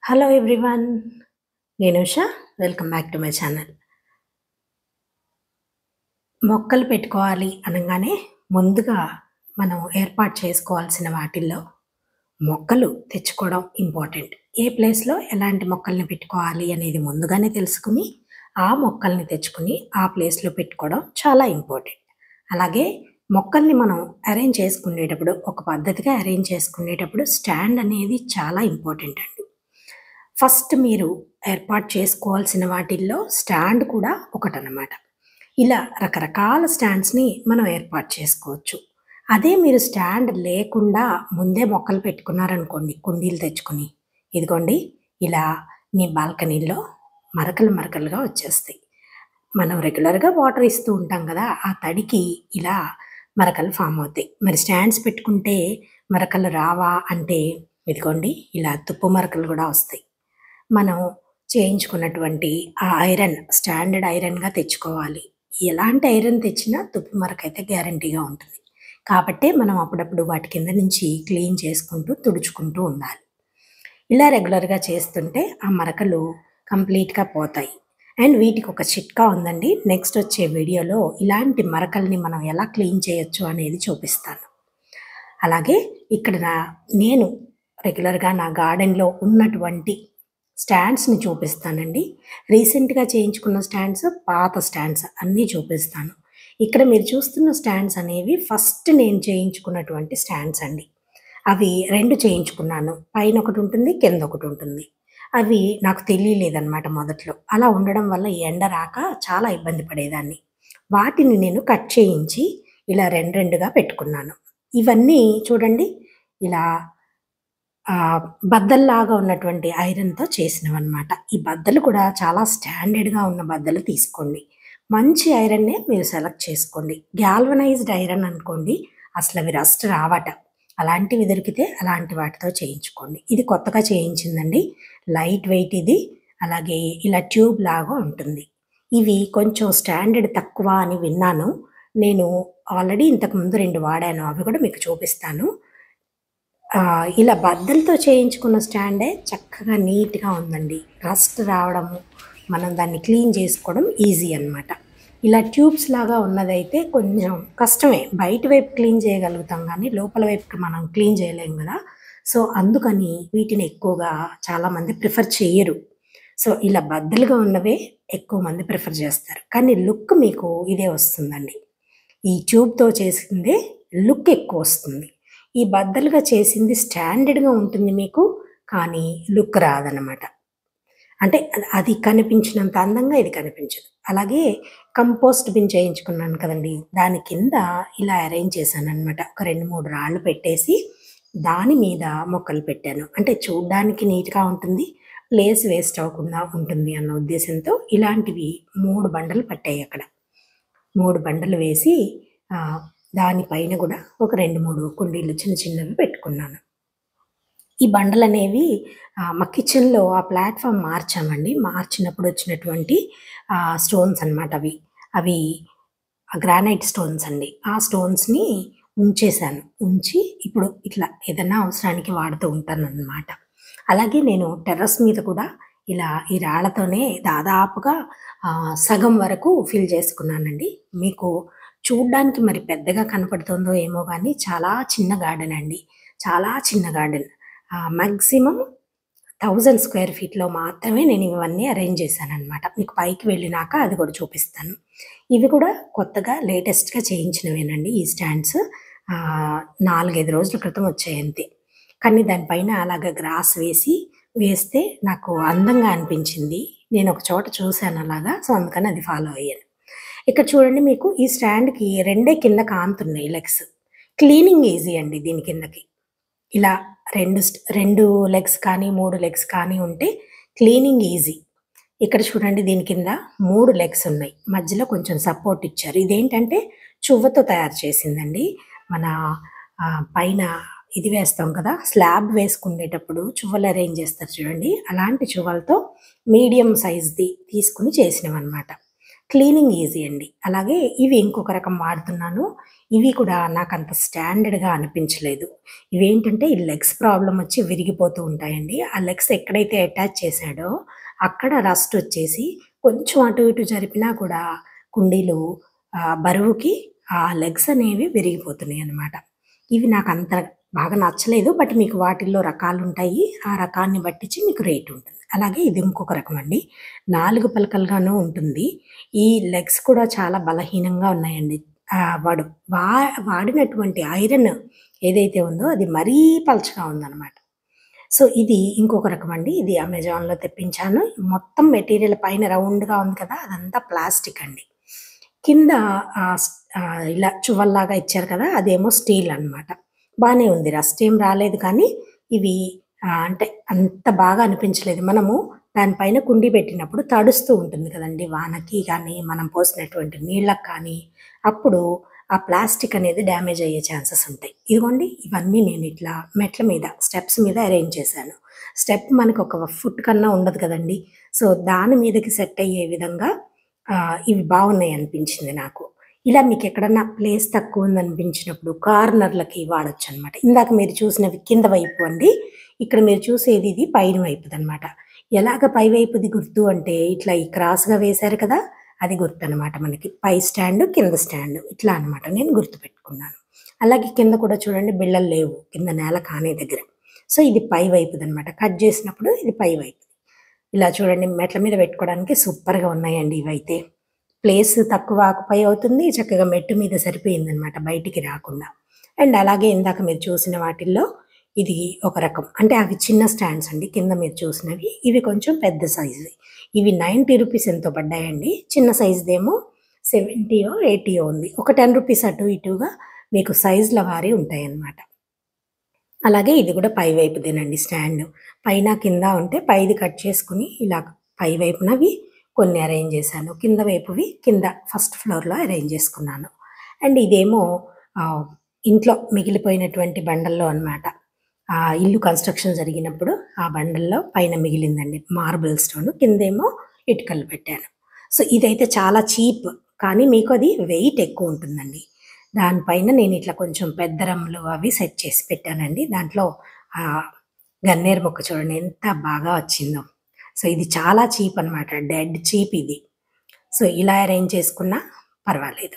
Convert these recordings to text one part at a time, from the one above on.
Hello everyone నేను Usha welcome back to my channel మొక్కలు పెట్టుకోవాలి అనగానే ముందుగా మనం ఏర్పాటు చేసుకోవాల్సిన వాటిల్లో మొక్కలు తెచ్చుకోవడం ఇంపార్టెంట్ ఏ ప్లేస్లో ఎలాంటి మొక్కల్ని పెట్టుకోవాలి అనేది ముందుగానే తెలుసుకుని ఆ మొక్కల్ని తెచ్చుకుని ఆ ప్లేస్లో పెట్టుకోవడం చాలా ఇంపార్టెంట్ అలాగే మొక్కల్ని మనం అరేంజ్ చేసుకునేటప్పుడు ఒక పద్ధతిగా అరేంజ్ చేసుకునేటప్పుడు స్టాండ్ అనేది చాలా ఇంపార్టెంట్ అండి ఫస్ట్ మీరు ఏర్పాటు చేసుకోవాల్సిన వాటిల్లో స్టాండ్ కూడా ఒకటనమాట ఇలా రకరకాల స్టాండ్స్ని మనం ఏర్పాటు చేసుకోవచ్చు అదే మీరు స్టాండ్ లేకుండా ముందే మొక్కలు పెట్టుకున్నారనుకోండి కుండీలు తెచ్చుకొని ఇదిగోండి ఇలా మీ బాల్కనీలో మరకలు మరకలుగా వచ్చేస్తాయి మనం రెగ్యులర్గా వాటర్ ఇస్తూ ఉంటాం కదా ఆ తడికి ఇలా మరకలు ఫామ్ అవుతాయి మరి స్టాండ్స్ పెట్టుకుంటే మరకలు రావా అంటే ఇదిగోండి ఇలా తుప్పు మరకలు కూడా వస్తాయి మనం చేయించుకున్నటువంటి ఆ ఐరన్ స్టాండర్డ్ ఐరన్గా తెచ్చుకోవాలి ఎలాంటి ఐరన్ తెచ్చినా తుప్పు మరక అయితే గ్యారంటీగా ఉంటుంది కాబట్టి మనం అప్పుడప్పుడు వాటి కింద నుంచి క్లీన్ చేసుకుంటూ తుడుచుకుంటూ ఉండాలి ఇలా రెగ్యులర్గా చేస్తుంటే ఆ మరకలు కంప్లీట్గా పోతాయి అండ్ వీటికి ఒక చిట్కా ఉందండి నెక్స్ట్ వచ్చే వీడియోలో ఇలాంటి మరకల్ని మనం ఎలా క్లీన్ చేయొచ్చు అనేది చూపిస్తాను అలాగే ఇక్కడ నా నేను రెగ్యులర్గా నా గార్డెన్లో ఉన్నటువంటి స్టాండ్స్ని చూపిస్తానండి రీసెంట్గా చేయించుకున్న స్టాండ్స్ పాత స్టాండ్స్ అన్నీ చూపిస్తాను ఇక్కడ మీరు చూస్తున్న స్టాండ్స్ అనేవి ఫస్ట్ నేను చేయించుకున్నటువంటి స్టాండ్స్ అండి అవి రెండు చేయించుకున్నాను పైన ఒకటి ఉంటుంది కింద ఒకటి ఉంటుంది అవి నాకు తెలియలేదన్నమాట మొదట్లో అలా ఉండడం వల్ల ఈ ఎండ రాక చాలా ఇబ్బంది పడేదాన్ని వాటిని నేను కట్ చేయించి ఇలా రెండు రెండుగా పెట్టుకున్నాను ఇవన్నీ చూడండి ఇలా ఆ, బద్దల్లాగా ఉన్నటువంటి ఐరన్తో చేసినవన్నమాట ఈ బద్దలు కూడా చాలా స్టాండర్డ్గా ఉన్న బద్దలు తీసుకోండి మంచి ఐరన్నే మీరు సెలెక్ట్ చేసుకోండి గ్యాల్వనైజ్డ్ ఐరన్ అనుకోండి అసలు అవి రస్ట్ రావట అలాంటివి దొరికితే అలాంటి వాటితో చేయించుకోండి ఇది కొత్తగా చేయించిందండి లైట్ వెయిట్ ఇది అలాగే ఇలా ట్యూబ్ లాగా ఉంటుంది ఇవి కొంచెం స్టాండర్డ్ తక్కువ అని విన్నాను నేను ఆల్రెడీ ఇంతకుముందు రెండు వాడాను అవి కూడా మీకు చూపిస్తాను ఆ, ఇలా బద్దలతో చేయించుకున్న స్టాండే చక్కగా నీట్గా ఉందండి రస్ట్ రావడము మనం దాన్ని క్లీన్ చేసుకోవడం ఈజీ అన్నమాట ఇలా ట్యూబ్స్ లాగా ఉన్నదైతే కొంచెం కష్టమే బయట వైపు క్లీన్ చేయగలుగుతాం కానీ లోపల వైపుకి మనం క్లీన్ చేయలేం కదా సో అందుకని వీటిని ఎక్కువగా చాలామంది ప్రిఫర్ చేయరు సో ఇలా బద్దలుగా ఉన్నవే ఎక్కువ మంది ప్రిఫర్ చేస్తారు కానీ లుక్ మీకు ఇదే వస్తుందండి ఈ ట్యూబ్తో చేసిందే లుక్ ఎక్కువ వస్తుంది ఈ బద్దలుగా చేసింది స్టాండర్డ్గా ఉంటుంది మీకు కానీ లుక్ రాదనమాట అంటే అది- అది కనిపించినంత అందంగా ఇది కనిపించదు అలాగే కంపోస్ట్ బిన్ చేయించుకున్నాను కదండి దాని కింద ఇలా అరేంజ్ చేశాను అనమాట ఒక రెండు మూడు రాళ్ళు పెట్టేసి దాని మీద మొక్కలు పెట్టాను అంటే చూడ్డానికి నీట్గా ఉంటుంది ప్లేస్ వేస్ట్ అవ్వకుండా ఉంటుంది అన్న ఉద్దేశంతో ఇలాంటివి మూడు బండలు పట్టాయి అక్కడ మూడు బండలు వేసి ఆ, దానిపైన కూడా ఒక రెండు మూడు కుండీలు చిన్న చిన్నవి పెట్టుకున్నాను ఈ బండలు అనేవి ఆ, మా కిచెన్లో ఆ ప్లాట్ఫామ్ మార్చామండి మార్చినప్పుడు వచ్చినటువంటి స్టోన్స్ అన్నమాట అవి అవి గ్రానైట్ స్టోన్స్ అండి ఆ స్టోన్స్ని ఉంచేశాను ఉంచి ఇప్పుడు ఇట్లా ఏదైనా అవసరానికి వాడుతూ ఉంటాను అన్నమాట అలాగే నేను టెర్రస్ మీద కూడా ఇలా ఈ రాళ్లతోనే దాదాపుగా ఆ, సగం వరకు ఫిల్ చేసుకున్నానండి మీకు చూడ్డానికి మరి పెద్దగా కనపడుతుందో ఏమో కానీ చాలా చిన్న గార్డెన్ అండి చాలా చిన్న గార్డెన్ మ్యాక్సిమం థౌజండ్ స్క్వేర్ ఫీట్లో మాత్రమే నేను ఇవన్నీ అరేంజ్ చేశాను అనమాట మీకు పైకి వెళ్ళినాక అది కూడా చూపిస్తాను ఇవి కూడా కొత్తగా లేటెస్ట్గా చేయించినవేనండి ఈ స్టాండ్స్ ఆ, నాలుగైదు రోజుల క్రితం వచ్చాయి అంతే కానీ దానిపైన అలాగ గ్రాస్ వేసి వేస్తే నాకు అందంగా అనిపించింది నేను ఒక చోట చూశాను అలాగా సో అందుకని అది ఫాలో అయ్యాను ఇక్కడ చూడండి మీకు ఈ స్టాండ్కి రెండే కింద కాంతున్నాయి లెగ్స్ క్లీనింగ్ ఈజీ అండి దీని కిందకి ఇలా రెండు స్ట్- రెండు లెగ్స్ కానీ మూడు లెగ్స్ కానీ ఉంటే క్లీనింగ్ ఈజీ ఇక్కడ చూడండి దీని కింద మూడు లెగ్స్ ఉన్నాయి మధ్యలో కొంచెం సపోర్ట్ ఇచ్చారు ఇదేంటంటే చువ్వతో తయారు చేసిందండి మన ఆ, పైన ఇది వేస్తాం కదా స్లాబ్ వేసుకునేటప్పుడు చువ్వలు అరేంజ్ చేస్తారు చూడండి అలాంటి చువ్వలతో మీడియం సైజ్ది తీసుకుని చేసినవి అనమాట క్లీనింగ్ ఈజీ అండి అలాగే ఇవి ఇంకొక రకం వాడుతున్నాను ఇవి కూడా నాకు అంత స్టాండర్డ్గా అనిపించలేదు ఇవేంటంటే ఈ లెగ్స్ ప్రాబ్లం వచ్చి విరిగిపోతూ ఉంటాయండి ఆ లెగ్స్ ఎక్కడైతే అటాచ్ చేశాడో అక్కడ రస్ట్ వచ్చేసి కొంచెం అటు ఇటు జరిపినా కూడా కుండీలు ఆ, బరువుకి ఆ లెగ్స్ అనేవి విరిగిపోతున్నాయి అన్నమాట ఇవి నాకు అంత బాగా నచ్చలేదు బట్ మీకు వాటిల్లో రకాలు ఉంటాయి ఆ రకాన్ని బట్టించి మీకు రేట్ ఉంటుంది అలాగే ఇది ఇంకొక రకం అండి నాలుగు పలకలుగాను ఉంటుంది ఈ లెగ్స్ కూడా చాలా బలహీనంగా ఉన్నాయండి ఆ, వాడు వా వాడినటువంటి ఐరన్ ఏదైతే ఉందో అది మరీ పలచగా ఉందన్నమాట సో ఇది ఇంకొక రకం అండి ఇది అమెజాన్లో తెప్పించాను మొత్తం మెటీరియల్ పైన రౌండ్గా ఉంది కదా అదంతా ప్లాస్టిక్ అండి కింద ఆ, స్- ఆ, ఇలా చువ్వల్లాగా ఇచ్చారు కదా అదేమో స్టీల్ అన్నమాట బాగానే ఉంది రస్ట్ ఏం రాలేదు కానీ ఇవి ఆ, అంటే అంత బాగా అనిపించలేదు మనము దానిపైన కుండి పెట్టినప్పుడు తడుస్తూ ఉంటుంది కదండి వానకి కానీ మనం పోసినటువంటి నీళ్ళకి కానీ అప్పుడు ఆ ప్లాస్టిక్ అనేది డ్యామేజ్ అయ్యే ఛాన్సెస్ ఉంటాయి ఇదిగోండి ఇవన్నీ నేను ఇట్లా మెట్ల మీద స్టెప్స్ మీద అరేంజ్ చేశాను స్టెప్ మనకు ఒక ఫుట్ కన్నా ఉండదు కదండి సో దాని మీదకి సెట్ అయ్యే విధంగా ఆ, ఇవి బాగున్నాయి అనిపించింది నాకు ఇలా మీకు ఎక్కడన్నా ప్లేస్ తక్కువ ఉంది అనిపించినప్పుడు కార్నర్లకి వాడచ్చు అనమాట ఇందాక మీరు చూసినవి కింద వైపు అండి ఇక్కడ మీరు చూసేది ఇది పైన వైపుది అనమాట ఎలాగ పై వైపుది గుర్తు అంటే ఇట్లా ఈ క్రాస్గా వేశారు కదా అది గుర్తు అనమాట మనకి పై స్టాండ్ కింద స్టాండ్ ఇట్లా అనమాట నేను గుర్తు పెట్టుకున్నాను అలాగే కింద కూడా చూడండి బిళ్ళలు లేవు కింద నేల కానే దగ్గర సో ఇది పై వైపుది అనమాట కట్ చేసినప్పుడు ఇది పై వైపు ఇలా చూడండి మెట్ల మీద పెట్టుకోవడానికి సూపర్గా ఉన్నాయండి ఇవైతే ప్లేస్ తక్కువ ఆకుపై అవుతుంది చక్కగా మెట్టు మీద సరిపోయింది అనమాట బయటికి రాకుండా అండ్ అలాగే ఇందాక మీరు చూసిన వాటిల్లో ఇది ఒక రకం అంటే అవి చిన్న స్టాండ్స్ అండి కింద మీరు చూసినవి ఇవి కొంచెం పెద్ద సైజు ఇవి నైంటీ రూపీస్ ఎంతో పడ్డాయండి చిన్న సైజుదేమో సెవెంటీయో ఎయిటీయో ఉంది ఒక టెన్ రూపీస్ అటు ఇటుగా మీకు సైజుల వారి ఉంటాయి అన్నమాట అలాగే ఇది కూడా పై వైపుదేనండి స్టాండ్ పైన కింద ఉంటే పైది కట్ చేసుకుని ఇలా పై వైపునవి కొన్ని అరేంజ్ చేశాను కింద వైపువి కింద ఫస్ట్ ఫ్లోర్లో అరేంజ్ చేసుకున్నాను అండ్ ఇదేమో ఆ, ఇంట్లో మిగిలిపోయినటువంటి బండల్లో అన్నమాట ఆ ఇల్లు కన్స్ట్రక్షన్ జరిగినప్పుడు ఆ బండల్లో పైన మిగిలిందండి మార్బుల్ స్టోన్ కిందేమో ఇటుకలు పెట్టాను సో ఇదైతే చాలా చీప్ కానీ మీకు అది వెయిట్ ఎక్కువ ఉంటుందండి దానిపైన నేను ఇట్లా కొంచెం పెద్ద రమ్ములు అవి సెట్ చేసి పెట్టానండి దాంట్లో ఆ గన్నేరు మొక్క చూడండి ఎంత బాగా వచ్చిందో సో ఇది చాలా చీప్ అన్నమాట డెడ్ చీప్ ఇది సో ఇలా అరేంజ్ చేసుకున్నా పర్వాలేదు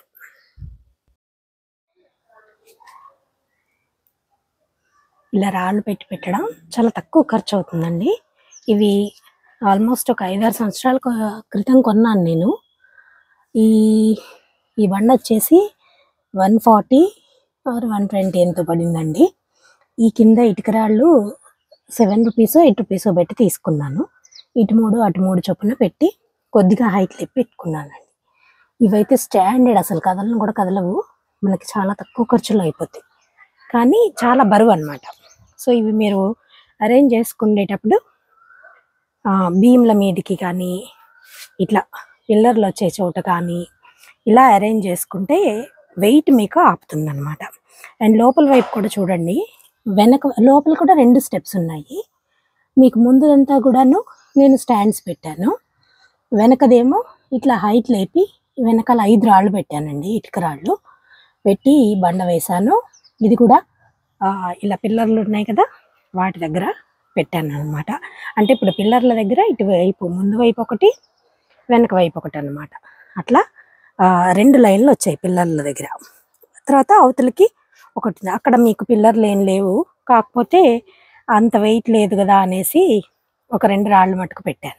ఇలా రాళ్ళు పెట్టి పెట్టడం చాలా తక్కువ ఖర్చు అవుతుందండి ఇవి ఆల్మోస్ట్ ఒక ఐదారు సంవత్సరాల కొ- క్రితం కొన్నాను నేను ఈ ఈ బండ వచ్చేసి one forty or one twenty ఎంతో పడిందండి ఈ కింద ఇటుక రాళ్ళు సెవెన్ రూపీసో ఎయిట్ రూపీసో పెట్టి తీసుకున్నాను ఇటు మూడు అటు మూడు చొప్పున పెట్టి కొద్దిగా హైట్ లేపి పెట్టుకున్నానండి ఇవైతే స్టాండర్డ్ అసలు కదలను కూడా కదలవు మనకి చాలా తక్కువ ఖర్చులో అయిపోతాయి కానీ చాలా బరువు అన్నమాట సో ఇవి మీరు అరేంజ్ చేసుకునేటప్పుడు ఆ, బీమ్ల మీదకి కానీ ఇట్లా పిల్లర్లు వచ్చే చోట కానీ ఇలా అరేంజ్ చేసుకుంటే వెయిట్ మీకు ఆపుతుంది అనమాట అండ్ లోపల వైపు కూడా చూడండి వెనక లోపల కూడా రెండు స్టెప్స్ ఉన్నాయి మీకు ముందుదంతా కూడాను నేను స్టాండ్స్ పెట్టాను వెనకదేమో ఇట్లా హైట్ లేపి వెనకాల ఐదు రాళ్ళు పెట్టానండి ఇటుక రాళ్ళు పెట్టి బండ వేశాను ఇది కూడా ఆ, ఇలా పిల్లర్లు ఉన్నాయి కదా వాటి దగ్గర పెట్టాను అనమాట అంటే ఇప్పుడు పిల్లర్ల దగ్గర ఇటువైపు ముందు వైపు ఒకటి వెనక వైపు ఒకటి అనమాట అట్లా ఆ, రెండు లైన్లు వచ్చాయి పిల్లర్ల దగ్గర తర్వాత అవతలకి ఒకటి ఉంది. అక్కడ మీకు పిల్లర్లు ఏం లేవు కాకపోతే అంత వెయిట్ లేదు కదా అనేసి ఒక రెండు రాళ్ళు మటుకు పెట్టాను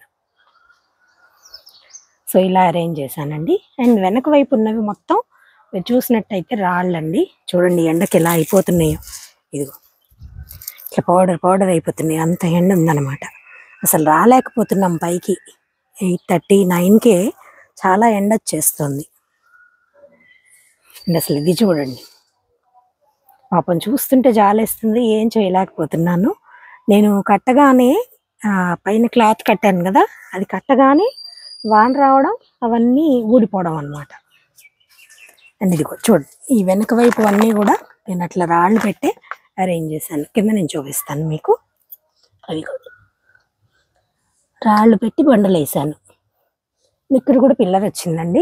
సో ఇలా అరేంజ్ చేశానండి అండ్ వెనక వైపు ఉన్నవి మొత్తం మీరు చూసినట్టయితే రాళ్ళండి చూడండి ఎండకి ఎలా అయిపోతున్నాయో ఇదిగో ఇట్లా పౌడర్ పౌడర్ అయిపోతున్నాయి అంత ఎండ ఉందన్నమాట అసలు రాలేకపోతున్నాం పైకి ఎయిట్ థర్టీ నైన్కే చాలా ఎండ వచ్చేస్తుంది అండ్ అసలు ఇది చూడండి పాపం చూస్తుంటే జాలేస్తుంది ఏం చేయలేకపోతున్నాను నేను కట్టగానే ఆ, పైన క్లాత్ కట్టాను కదా అది కట్టగానే వాన రావడం అవన్నీ ఊడిపోవడం అన్నమాట అండ్ ఇదిగో చూడండి ఈ వెనక వైపు అన్నీ కూడా నేను అట్లా రాళ్ళు పెట్టి అరేంజ్ చేశాను కింద నేను చూపిస్తాను మీకు అదిగో రాళ్ళు పెట్టి బండలు వేసాను ఇక్కడ కూడా పిల్లర్ వచ్చిందండి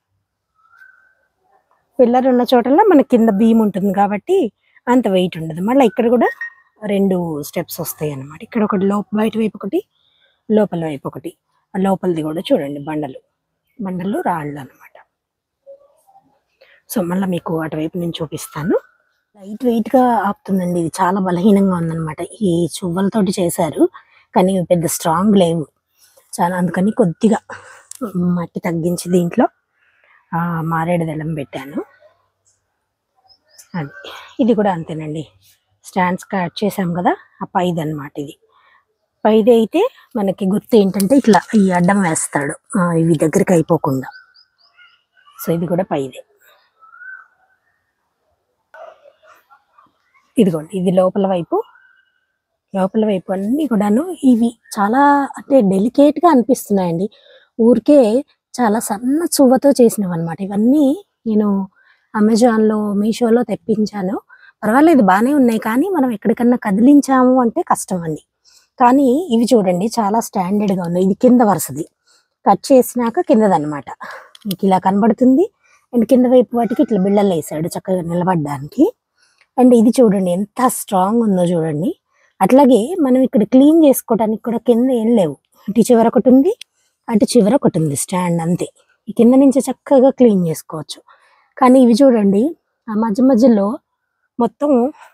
పిల్లర్ ఉన్న చోటల్లో మన కింద బీమ్ ఉంటుంది కాబట్టి అంత వెయిట్ ఉండదు మళ్ళీ ఇక్కడ కూడా రెండు స్టెప్స్ వస్తాయి అన్నమాట ఇక్కడ ఒకటి లోప బయట వైపు ఒకటి లోపల వైపు ఒకటి ఆ లోపలిది కూడా చూడండి బండలు బండలు రాళ్ళు అన్నమాట సో మళ్ళీ మీకు అటువైపు నేను చూపిస్తాను లైట్ వెయిట్ గా ఆపుతుందండి ఇది చాలా బలహీనంగా ఉందన్నమాట ఈ చువ్వలతోటి చేశారు కానీ ఇవి పెద్ద స్ట్రాంగ్ లేవు చాలా అందుకని కొద్దిగా మట్టి తగ్గించి దీంట్లో ఆ, మారేడు దళం పెట్టాను అది ఇది కూడా అంతేనండి స్టాండ్స్ కట్ చేసాం కదా ఆ పైది అనమాట ఇది పైది అయితే మనకి గుర్తు ఏంటంటే ఇట్లా ఈ అడ్డం వేస్తాడు ఆ, ఇవి దగ్గరికి అయిపోకుండా సో ఇది కూడా పైదే ఇదిగోండి ఇది లోపల వైపు లోపల వైపు అన్ని కూడాను ఇవి చాలా అంటే డెలికేట్ గా అనిపిస్తున్నాయండి ఊరికే చాలా సన్న చువ్వతో చేసినవి అనమాట ఇవన్నీ నేను అమెజాన్ లో మీషోలో తెప్పించాను పర్వాలేదు బాగానే ఉన్నాయి కానీ మనం ఎక్కడికన్నా కదిలించాము అంటే కష్టం అండి కానీ ఇవి చూడండి చాలా స్టాండర్డ్ గా ఉన్నాయి ఇది కింద వరుసది కట్ చేసినాక కిందదన్నమాట మీకు ఇలా కనబడుతుంది అండ్ కింద వైపు వాటికి ఇట్లా బిళ్ళలు వేసాడు చక్కగా నిలబడడానికి అండ్ ఇది చూడండి ఎంత స్ట్రాంగ్ ఉందో చూడండి అట్లాగే మనం ఇక్కడ క్లీన్ చేసుకోవడానికి కూడా కింద ఏం లేవు ఇటు చివర ఒకటి ఉంది అటు చివర ఒకటి ఉంది స్టాండ్ అంతే ఈ కింద నుంచి చక్కగా క్లీన్ చేసుకోవచ్చు కానీ ఇవి చూడండి ఆ మధ్య మధ్యలో మొత్తం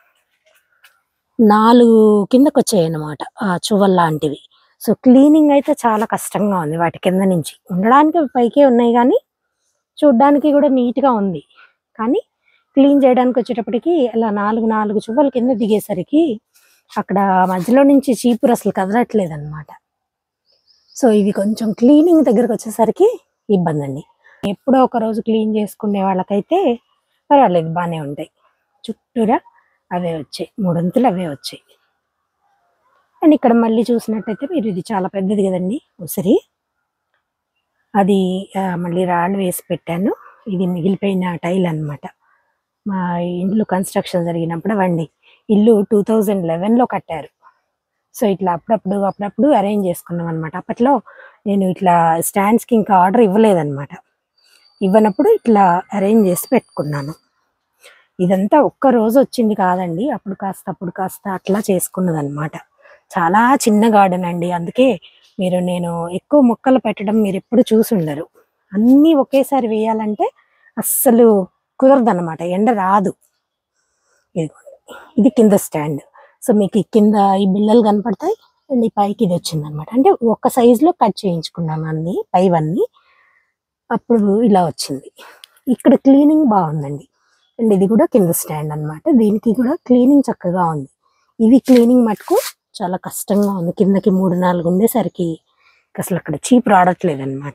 నాలుగు కిందకు వచ్చాయి అన్నమాట ఆ చువ్వల్ లాంటివి సో క్లీనింగ్ అయితే చాలా కష్టంగా ఉంది వాటి కింద నుంచి ఉండడానికి అవి పైకే ఉన్నాయి కానీ చూడ్డానికి కూడా నీట్గా ఉంది కానీ క్లీన్ చేయడానికి వచ్చేటప్పటికి అలా నాలుగు నాలుగు చువ్వలు కింద దిగేసరికి అక్కడ మధ్యలో నుంచి చీపురు అసలు కదలట్లేదు అనమాట సో ఇవి కొంచెం క్లీనింగ్ దగ్గరకు వచ్చేసరికి ఇబ్బంది అండి ఎప్పుడో ఒక రోజు క్లీన్ చేసుకునే వాళ్ళకైతే పర్వాలేదు బాగానే ఉంటాయి చుట్టూరా అవే వచ్చాయి మూడొంతులు అవే వచ్చాయి అండ్ ఇక్కడ మళ్ళీ చూసినట్టయితే మీరు ఇది చాలా పెద్దది కదండి ఉసిరి అది ఆ, మళ్ళీ రాళ్ళు వేసి పెట్టాను ఇది మిగిలిపోయిన టైల్ అన్నమాట మా ఇంట్లో కన్స్ట్రక్షన్ జరిగినప్పుడు అవండి ఇల్లు టూ థౌజండ్ లెవెన్లో కట్టారు సో ఇట్లా అప్పుడప్పుడు అప్పుడప్పుడు అరేంజ్ చేసుకున్నాం అనమాట అప్పట్లో నేను ఇట్లా స్టాండ్స్కి ఇంకా ఆర్డర్ ఇవ్వలేదన్నమాట ఇవ్వనప్పుడు ఇట్లా అరేంజ్ చేసి పెట్టుకున్నాను ఇదంతా ఒక్క రోజు వచ్చింది కాదండి అప్పుడు కాస్త అప్పుడు కాస్త అట్లా చేసుకున్నది అనమాట చాలా చిన్న గార్డెన్ అండి అందుకే మీరు నేను ఎక్కువ మొక్కలు పెట్టడం మీరు ఎప్పుడు చూసి ఉండరు అన్నీ ఒకేసారి వేయాలంటే అస్సలు కుదరదన్నమాట ఎండ రాదు ఇదిగోండి ఇది కింద స్టాండ్ సో మీకు ఈ కింద ఈ బిళ్ళలు కనపడతాయి అండ్ ఈ పైకి ఇది వచ్చింది అనమాట అంటే ఒక్క size లో కట్ చేయించుకున్నాను అన్ని పైవన్నీ అప్పుడు ఇలా వచ్చింది ఇక్కడ క్లీనింగ్ బాగుందండి అండ్ ఇది కూడా కింద స్టాండ్ అన్నమాట దీనికి కూడా క్లీనింగ్ చక్కగా ఉంది ఇది క్లీనింగ్ మటుకు చాలా కష్టంగా ఉంది కిందకి మూడు నాలుగు ఉండేసరికి అసలు అక్కడ చీప్ రావట్లేదు అనమాట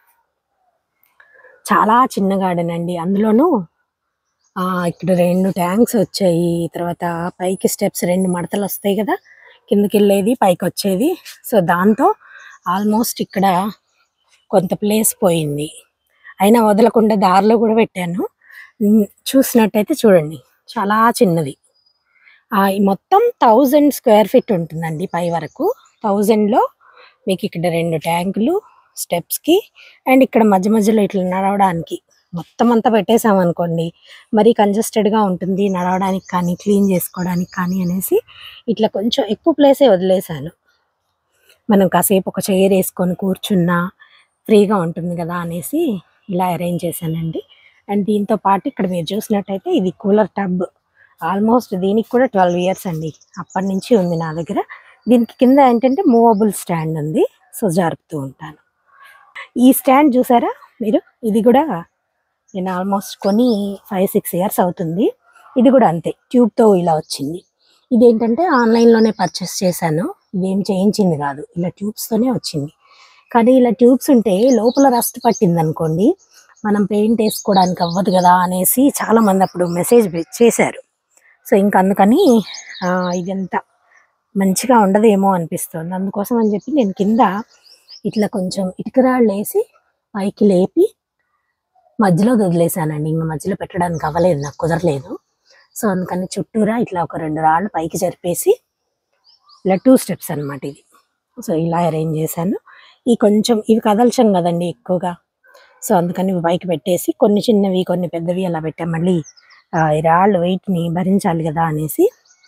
చాలా చిన్న గార్డెన్ అండి అందులోనూ ఆ, ఇక్కడ రెండు ట్యాంక్స్ వచ్చాయి తర్వాత పైకి స్టెప్స్ రెండు మడతలు వస్తాయి కదా కిందకి వెళ్ళేది పైకి వచ్చేది సో దాంతో ఆల్మోస్ట్ ఇక్కడ కొంత ప్లేస్ పోయింది అయినా వదలకుండా దారిలో కూడా పెట్టాను ఉమ్, చూసినట్టయితే చూడండి చాలా చిన్నది ఆ, ఈ మొత్తం థౌజండ్ స్క్వేర్ ఫీట్ ఉంటుందండి పై వరకు థౌజండ్లో మీకు ఇక్కడ రెండు ట్యాంకులు స్టెప్స్కి అండ్ ఇక్కడ మధ్య మధ్యలో ఇట్లా నడవడానికి మొత్తం అంతా పెట్టేసాం అనుకోండి మరీ కంజెస్టెడ్గా ఉంటుంది నడవడానికి కానీ క్లీన్ చేసుకోవడానికి కానీ అనేసి ఇట్లా కొంచెం ఎక్కువ ప్లేసే వదిలేశాను మనం కాసేపు ఒక చైర్ వేసుకొని కూర్చున్నా ఫ్రీగా ఉంటుంది కదా అనేసి ఇలా అరేంజ్ చేశానండి అండ్ దీంతో పాటు ఇక్కడ మీరు చూసినట్టయితే ఇది కూలర్ టబ్ ఆల్మోస్ట్ దీనికి కూడా ట్వెల్వ్ ఇయర్స్ అండి అప్పటి నుంచి ఉంది నా దగ్గర దీనికి కింద ఏంటంటే మూవబుల్ స్టాండ్ ఉంది సో జరుపుతూ ఉంటాను ఈ స్టాండ్ చూసారా మీరు ఇది కూడా నేను ఆల్మోస్ట్ కొని ఫైవ్ సిక్స్ ఇయర్స్ అవుతుంది ఇది కూడా అంతే ట్యూబ్తో ఇలా వచ్చింది ఇదేంటంటే ఆన్లైన్లోనే పర్చేస్ చేశాను ఇదేం చేయించింది కాదు ఇలా ట్యూబ్స్తోనే వచ్చింది కానీ ఇలా ట్యూబ్స్ ఉంటే లోపల రస్ట్ పట్టింది అనుకోండి మనం పెయింట్ వేసుకోవడానికి అవ్వదు కదా అనేసి చాలా మంది అప్పుడు మెసేజ్ చేశారు సో ఇంకా అందుకని ఆ, ఇదంతా మంచిగా ఉండదేమో అనిపిస్తుంది అందుకోసం అని చెప్పి నేను కింద ఇట్లా కొంచెం ఇటుకరాళ్ళు వేసి పైకి లేపి మధ్యలో వదిలేసానండి ఇంకా మధ్యలో పెట్టడానికి అవ్వలేదు నాకు కుదరలేదు సో అందుకని చుట్టూరా ఇట్లా ఒక రెండు రాళ్ళు పైకి జరిపేసి ఇలా టూ స్టెప్స్ అన్నమాట ఇది సో ఇలా అరేంజ్ చేశాను ఈ కొంచెం ఇవి కదల్చం కదండి ఎక్కువగా సో అందుకని ఇవి పైకి పెట్టేసి కొన్ని చిన్నవి కొన్ని పెద్దవి అలా పెట్టాం మళ్ళీ ఆ, ఈ రాళ్ళు వెయిట్ని భరించాలి కదా అనేసి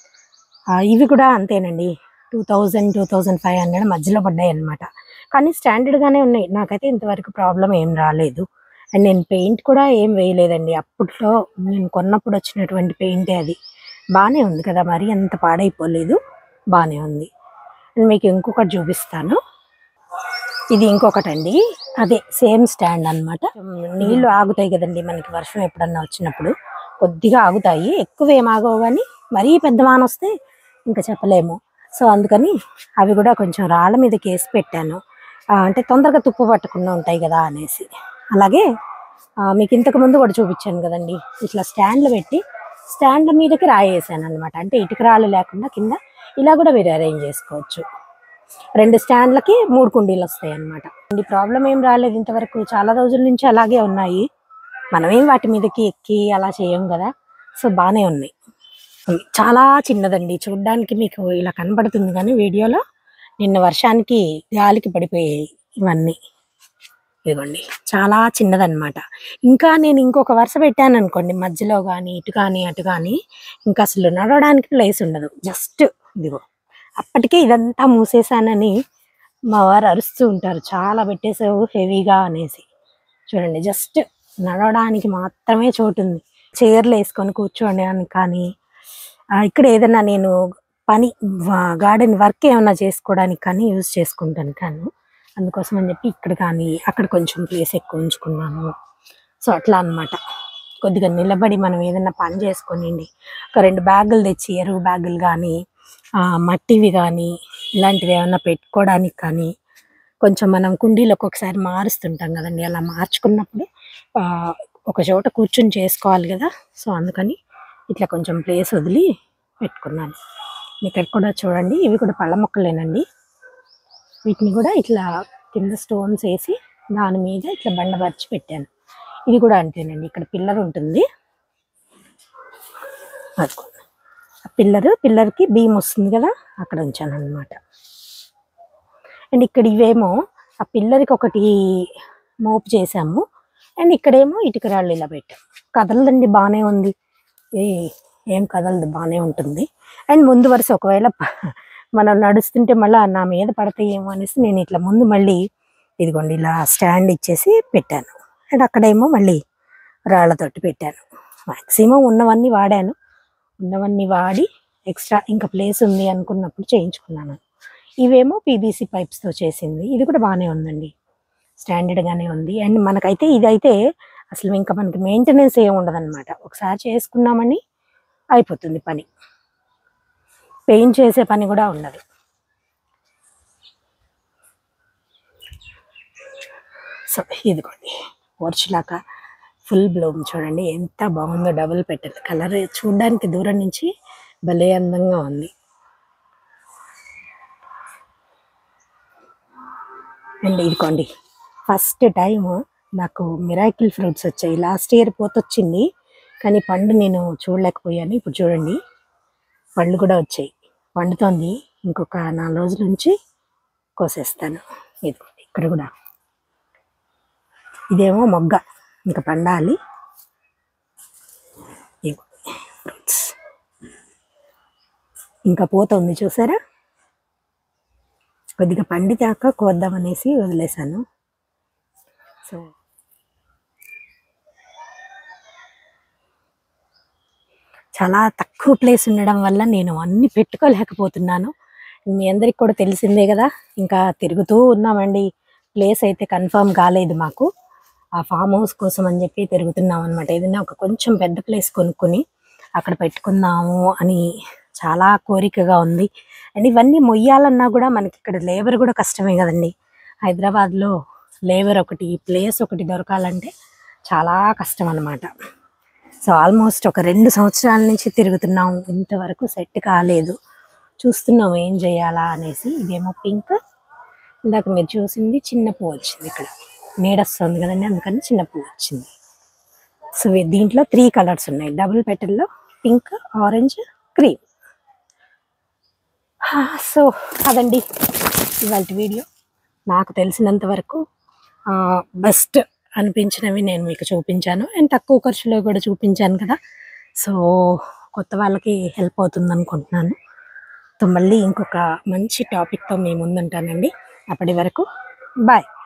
ఆ, ఇవి కూడా అంతేనండి two thousand two thousand five hundred మధ్యలో పడ్డాయి అనమాట కానీ స్టాండర్డ్గానే ఉన్నాయి నాకైతే ఇంతవరకు ప్రాబ్లం ఏం రాలేదు అండ్ నేను పెయింట్ కూడా ఏం వేయలేదండి అప్పట్లో నేను కొన్నప్పుడు వచ్చినటువంటి పెయింటే అది బాగానే ఉంది కదా మరి అంత పాడైపోలేదు బాగానే ఉంది అండ్ మీకు ఇంకొకటి చూపిస్తాను ఇది ఇంకొకటి అండి అదే సేమ్ స్టాండ్ అన్నమాట నీళ్లు ఆగుతాయి కదండి మనకి వర్షం ఎప్పుడన్నా వచ్చినప్పుడు కొద్దిగా ఆగుతాయి ఎక్కువ ఏం ఆగవు కానీ మరీ పెద్ద వాన వస్తే ఇంకా చెప్పలేము సో అందుకని అవి కూడా కొంచెం రాళ్ళ మీద కేసి పెట్టాను ఆ, అంటే తొందరగా తుప్పు పట్టకుండా ఉంటాయి కదా అనేసి అలాగే ఆ, మీకు ఇంతకు ముందు కూడా చూపించాను కదండి ఇట్లా స్టాండ్లు పెట్టి స్టాండ్ల మీదకి రాయేసాను అనమాట అంటే ఇటుక రాళ్ళు లేకుండా కింద ఇలా కూడా మీరు అరేంజ్ చేసుకోవచ్చు రెండు స్టాండ్లకి మూడు కుండీలు వస్తాయి అన్నమాట ఈ ప్రాబ్లం ఏం రాలేదు ఇంతవరకు చాలా రోజుల నుంచి అలాగే ఉన్నాయి మనమేం వాటి మీదకి ఎక్కి అలా చేయం కదా సో బాగానే ఉన్నాయి చాలా చిన్నదండి చూడ్డానికి మీకు ఇలా కనబడుతుంది కానీ వీడియోలో నిన్న వర్షానికి గాలికి పడిపోయాయి ఇవన్నీ ఇదిగోండి చాలా చిన్నదన్నమాట ఇంకా నేను ఇంకొక వరుస పెట్టాను అనుకోండి మధ్యలో కానీ ఇటు కానీ అటు కానీ ఇంకా అసలు నడవడానికి ప్లేస్ ఉండదు జస్ట్ ఇదిగో అప్పటికే ఇదంతా మూసేసానని మా వారు అరుస్తూ ఉంటారు చాలా పెట్టేసావు హెవీగా అనేసి చూడండి జస్ట్ నడవడానికి మాత్రమే చోటు ఉంది చైర్లు వేసుకొని కూర్చోడానికి కానీ ఆ, ఇక్కడ ఏదైనా నేను పని గార్డెన్ వర్క్ ఏమైనా చేసుకోవడానికి కానీ యూజ్ చేసుకుంటాను కానీ అందుకోసం అని చెప్పి ఇక్కడ కానీ అక్కడ కొంచెం ప్లేస్ ఎక్కువ ఉంచుకున్నాను సో అట్లా అన్నమాట కొద్దిగా నిలబడి మనం ఏదైనా పని చేసుకోనండి ఒక రెండు బ్యాగులు తెచ్చి ఎరువు బ్యాగులు కానీ ఆ, మట్టివి కానీ ఇలాంటివి ఏమైనా పెట్టుకోవడానికి కానీ కొంచెం మనం కుండీలు ఒక్కొక్కసారి మారుస్తుంటాం కదండి అలా మార్చుకున్నప్పుడు ఆ, ఒక చోట కూర్చుని చేసుకోవాలి కదా సో అందుకని ఇట్లా కొంచెం ప్లేస్ వదిలి పెట్టుకున్నాను ఇక్కడ కూడా చూడండి ఇవి కూడా పళ్ళ మొక్కలేనండి వీటిని కూడా ఇట్లా కింద స్టోన్స్ వేసి దాని మీద ఇట్లా బండపరిచి పెట్టాను ఇది కూడా అంతేనండి ఇక్కడ పిల్లర్ ఉంటుంది అదిగోండి. ఆ పిల్లర్ పిల్లర్కి బీమ్ వస్తుంది కదా అక్కడ ఉంచాను అనమాట అండ్ ఇక్కడ ఇవేమో ఆ పిల్లర్కి ఒకటి మోపు చేసాము అండ్ ఇక్కడేమో ఇటుక రాళ్ళు ఇలా పెట్టాం కదలదండి బాగానే ఉంది ఏ ఏం కదలదు బాగానే ఉంటుంది అండ్ ముందు వరుస ఒకవేళ ప- మనం నడుస్తుంటే మళ్ళీ నా మీద పడతాయేమో అనేసి నేను ఇట్లా ముందు మళ్ళీ ఇదిగోండి ఇలా స్టాండ్ ఇచ్చేసి పెట్టాను అండ్ అక్కడేమో మళ్ళీ రాళ్ళతోటి పెట్టాను మ్యాక్సిమం ఉన్నవన్నీ వాడాను ఉన్నవన్నీ వాడి ఎక్స్ట్రా ఇంకా ప్లేస్ ఉంది అనుకున్నప్పుడు చేయించుకున్నాను ఇవేమో పీబీసీ పైప్స్తో చేసింది ఇది కూడా బాగానే ఉందండి స్టాండర్డ్గానే ఉంది అండ్ మనకైతే ఇదైతే అసలు ఇంకా మనకి మెయింటెనెన్స్ ఏమి ఉండదన్నమాట ఒకసారి చేసుకున్నామని అయిపోతుంది పని పెయింట్ చేసే పని కూడా ఉండదు సో ఇదిగోండి వర్చులాక ఫుల్ బ్లూమ్ చూడండి ఎంత బాగుందో డబుల్ పెట్టెల్ కలర్ చూడడానికి దూరం నుంచి భలే అందంగా ఉంది అండ్ ఇదిగోండి ఫస్ట్ టైం నాకు మిరాకిల్ ఫ్రూట్స్ వచ్చాయి లాస్ట్ ఇయర్ పోతొచ్చింది కానీ పండు నేను చూడలేకపోయాను ఇప్పుడు చూడండి పళ్ళు కూడా వచ్చాయి పండుతోంది ఇంకొక నాలుగు రోజుల నుంచి కోసేస్తాను ఇదిగోండి ఇక్కడ కూడా ఇదేమో మొగ్గ ఇంకా పండాలి ఇదిగోండి ఫ్రూట్స్ ఇంకా పూత ఉంది చూసారా కొద్దిగా పండితాక కోద్దామనేసి వదిలేశాను సో చాలా తక్కువ ప్లేస్ ఉండడం వల్ల నేను అన్ని పెట్టుకోలేకపోతున్నాను మీ అందరికి కూడా తెలిసిందే కదా ఇంకా తిరుగుతూ ఉన్నామండి ప్లేస్ అయితే కన్ఫర్మ్ కాలేదు మాకు ఆ ఫామ్ హౌస్ కోసం అని చెప్పి తిరుగుతున్నాం అనమాట ఏదైనా ఒక కొంచెం పెద్ద ప్లేస్ కొనుక్కొని అక్కడ పెట్టుకుందాము అని చాలా కోరికగా ఉంది అండ్ ఇవన్నీ మొయ్యాలన్నా కూడా మనకి ఇక్కడ లేబర్ కూడా కష్టమే కదండి హైదరాబాద్లో లేబర్ ఒకటి ప్లేస్ ఒకటి దొరకాలంటే చాలా కష్టం అన్నమాట సో ఆల్మోస్ట్ ఒక రెండు సంవత్సరాల నుంచి తిరుగుతున్నాం ఇంతవరకు సెట్ కాలేదు చూస్తున్నాం ఏం చేయాలా అనేసి ఇదేమో పింక్ ఇందాక మీరు చూసింది చిన్న పువ్వు వచ్చింది ఇక్కడ నీడ వస్తుంది కదండి అందుకని చిన్న పువ్వు వచ్చింది సో వీ- దీంట్లో త్రీ కలర్స్ ఉన్నాయి డబుల్ పెటల్లో పింక్ ఆరెంజ్ క్రీమ్ సో అదండి ఇవాళ వీడియో నాకు తెలిసినంత వరకు బెస్ట్ అనిపించినవి నేను మీకు చూపించాను అండ్ తక్కువ ఖర్చులో కూడా చూపించాను కదా సో కొత్త వాళ్ళకి హెల్ప్ అవుతుంది అనుకుంటున్నాను సో మళ్ళీ ఇంకొక మంచి టాపిక్తో మీ ముందుంటానండి అప్పటి వరకు బాయ్